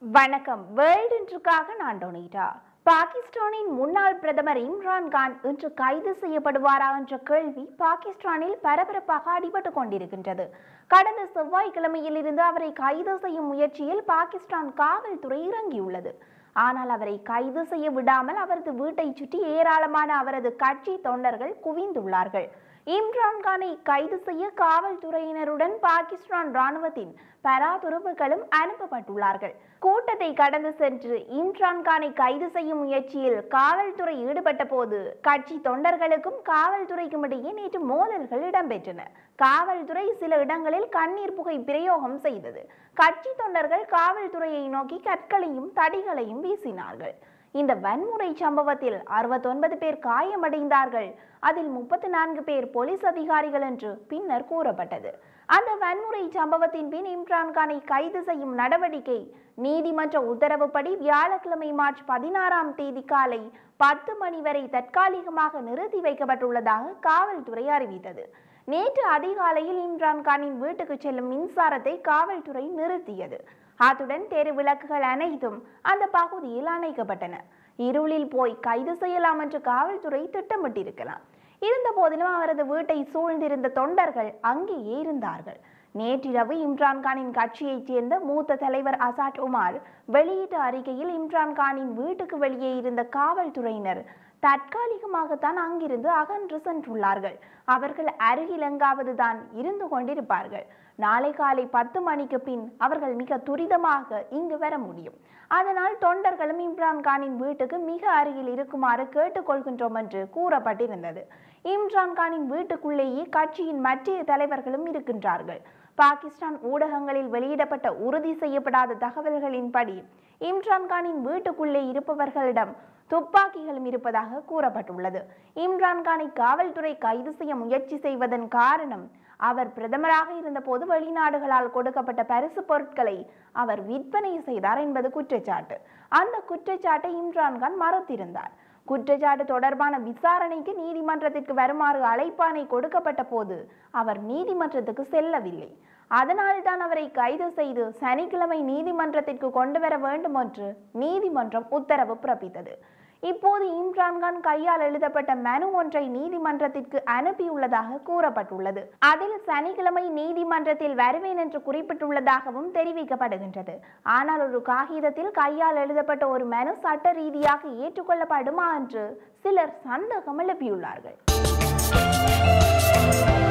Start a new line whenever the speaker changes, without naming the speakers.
வணக்கம் வேர்ல்ட் இன்றுக்காக நான் டொனிட்டா பாகிஸ்தானின் முன்னாள் பிரதமர் இம்ரான் கான் இன்று கைது செய்யப்படுவாரா என்ற கேள்வி பாகிஸ்தானில் பரபரப்பாக அடிபட்டு கொண்டிருக்கின்றது கடந்த செவ்வாய்க்கிழமையில் இருந்து அவரை கைது செய்யும் முயற்சியில் பாகிஸ்தான் காவல்துறை இறங்கியுள்ளது ஆனால் அவரை கைது செய்ய விடாமல் அவரது வீட்டை சுற்றி ஏராளமான அவரது கட்சி தொண்டர்கள் குவிந்துள்ளார்கள் இம்ரான் கானை கைது செய்ய காவல்துறையினருடன் பாகிஸ்தான் ராணுவத்தின் பராதுருவுகளும் அனுப்பப்பட்டுள்ளார்கள் கூட்டத்தை கடந்து சென்று இம்ரான் கானை கைது செய்யும் முயற்சியில் காவல்துறை ஈடுபட்ட போது கட்சி தொண்டர்களுக்கும் காவல்துறைக்கும் இடையே நேற்று மோதல்கள் இடம்பெற்றன காவல்துறை சில இடங்களில் கண்ணீர் புகை பிரயோகம் செய்தது கட்சி தொண்டர்கள் காவல்துறையை நோக்கி கற்களையும் தடிகளையும் வீசினார்கள் இந்த வன்முறை சம்பவத்தில் அறுபத்தொன்பது பேர் காயமடைந்தார்கள் அதில் முப்பத்தி நான்கு பேர் போலீஸ் அதிகாரிகள் என்று பின்னர் கூறப்பட்டது அந்த வன்முறை சம்பவத்தின் பின் இம்ரான் கானை கைது செய்யும் நடவடிக்கை நீதிமன்ற உத்தரவுப்படி வியாழக்கிழமை மார்ச் பதினாறாம் தேதி காலை பத்து மணி வரை தற்காலிகமாக நிறுத்தி வைக்கப்பட்டுள்ளதாக காவல்துறை அறிவித்தது நேற்று அதிகாலையில் இம்ரான் கானின் வீட்டுக்கு செல்லும் மின்சாரத்தை காவல்துறை நிறுத்தியது அத்துடன் தெரு விளக்குகள் அனைத்தும் அந்த பகுதியில் அணைக்கப்பட்டன இருளில் போய் கைது செய்யலாம் என்று காவல்துறை திட்டமிட்டிருக்கலாம் இருந்த போதிலும் அவரது வீட்டை சூழ்ந்திருந்த தொண்டர்கள் அங்கேயே இருந்தார்கள் நேற்றிரவு இம்ரான் கானின் கட்சியைச் சேர்ந்த மூத்த தலைவர் அசாட் உமார் வெளியிட்ட அறிக்கையில் இம்ரான் கானின் வீட்டுக்கு வெளியே இருந்த காவல்துறையினர் தற்காலிகமாகத்தான் அங்கிருந்து அகன்று சென்றுள்ளார்கள் அவர்கள் அருகில் எங்காவது தான் இருந்து கொண்டிருப்பார்கள் நாளை காலை பத்து மணிக்கு பின் அவர்கள் மிக துரிதமாக இங்கு வர முடியும் அதனால் தொண்டர்களும் இம்ரான் கானின் வீட்டுக்கு மிக அருகில் இருக்குமாறு கேட்டுக்கொள்கின்றோம் என்று கூறப்பட்டிருந்தது இம்ரான் கானின் வீட்டுக்குள்ளேயே கட்சியின் மற்ற தலைவர்களும் இருக்கின்றார்கள் பாகிஸ்தான் ஊடகங்களில் வெளியிடப்பட்ட உறுதி செய்யப்படாத தகவல்களின்படி இம்ரான் கானின் வீட்டுக்குள்ளே இருப்பவர்களிடம் துப்பாக்கிகளும் இருப்பதாக கூறப்பட்டுள்ளது இம்ரான் கானை காவல்துறை கைது செய்ய முயற்சி செய்வதன் காரணம் அவர் பிரதமராக இருந்தபோது வெளிநாடுகளால் கொடுக்கப்பட்ட பரிசு பொருட்களை அவர் விற்பனை செய்தார் என்பது குற்றச்சாட்டு அந்த குற்றச்சாட்டை இம்ரான்கான் மறுத்திருந்தார் குற்றச்சாட்டு தொடர்பான விசாரணைக்கு நீதிமன்றத்திற்கு வருமாறு அழைப்பானை கொடுக்கப்பட்ட போது அவர் நீதிமன்றத்துக்கு செல்லவில்லை அதனால்தான் அவரை கைது செய்து சனிக்கிழமை நீதிமன்றத்திற்கு கொண்டு வர வேண்டும் என்று நீதிமன்றம் உத்தரவு பிறப்பித்தது இப்போது இம்ரான்கான் கையால் எழுதப்பட்ட மனு ஒன்றை நீதிமன்றத்திற்கு அனுப்பியுள்ளதாக கூறப்பட்டுள்ளது அதில் சனிக்கிழமை நீதிமன்றத்தில் வருவேன் என்று குறிப்பிட்டுள்ளதாகவும் தெரிவிக்கப்படுகின்றது ஆனால் ஒரு காகிதத்தில் கையால் எழுதப்பட்ட ஒரு மனு சட்ட ரீதியாக ஏற்றுக்கொள்ளப்படுமா என்று சிலர் சந்தேகம் எழுப்பியுள்ளார்கள்